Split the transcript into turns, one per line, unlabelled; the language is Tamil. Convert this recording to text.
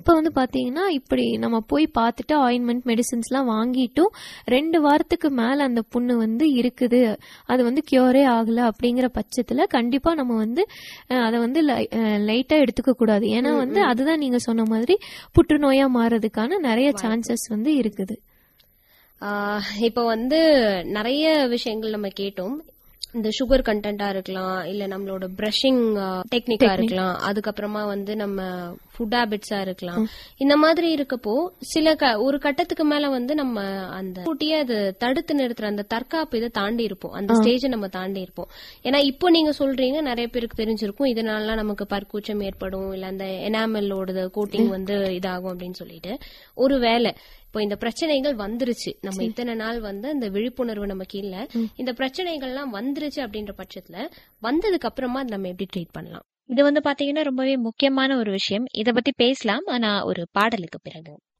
இப்போ வந்து பாத்தீங்கன்னா இப்படி நம்ம போய் பார்த்துட்டு ஆயின்மெண்ட் மெடிசின்ஸ்லாம் வாங்கிட்டும் ரெண்டு வாரத்துக்கு மேல அந்த புண்ணு வந்து இருக்குது அது வந்து கியூரே ஆகல அப்படிங்கிற பட்சத்துல கண்டிப்பா நம்ம வந்து அஹ், அதை வந்து லைட்டா எடுத்துக்க கூடாது ஏன்னா வந்து அதுதான் நீங்க சொன்ன மாதிரி புற்றுநோயா மாறதுக்கான நிறைய சான்சஸ் வந்து இருக்குது
ஆஹ் இப்போ வந்து நிறைய விஷயங்கள் நம்ம கேட்டோம் இந்த சுகர் கண்டென்ட்டா இருக்கலாம் இல்ல நம்மளோட பிரஷிங் டெக்னிக்கா இருக்கலாம் அதுக்கப்புறமா வந்து நம்ம ஃபுட் ஹேபிட்ஸா இருக்கலாம் இந்த மாதிரி இருக்கப்போ சில க- ஒரு கட்டத்துக்கு மேல வந்து நம்ம அந்த கூட்டியே அது தடுத்து நிறுத்துற அந்த தற்காப்பு இதை தாண்டி இருப்போம் அந்த ஸ்டேஜை நம்ம தாண்டி இருப்போம் ஏன்னா இப்போ நீங்க சொல்றீங்க நிறைய பேருக்கு தெரிஞ்சிருக்கும் இதனால நமக்கு பற்கூச்சம் ஏற்படும் இல்ல அந்த எனாமலோட கோட்டிங் வந்து இதாகும் அப்படின்னு சொல்லிட்டு ஒருவேளை இப்போ இந்த பிரச்சனைகள் வந்துருச்சு நம்ம இத்தனை நாள் வந்து அந்த விழிப்புணர்வு நமக்கு இல்ல இந்த பிரச்சனைகள்லாம் வந்துருச்சு அப்படின்ற பட்சத்துல வந்ததுக்கு அப்புறமா அதை நம்ம எப்படி ட்ரீட் பண்ணலாம்
இது வந்து பாத்தீங்கன்னா ரொம்பவே முக்கியமான ஒரு விஷயம் இத பத்தி பேசலாம் ஆனா ஒரு பாடலுக்கு பிறகு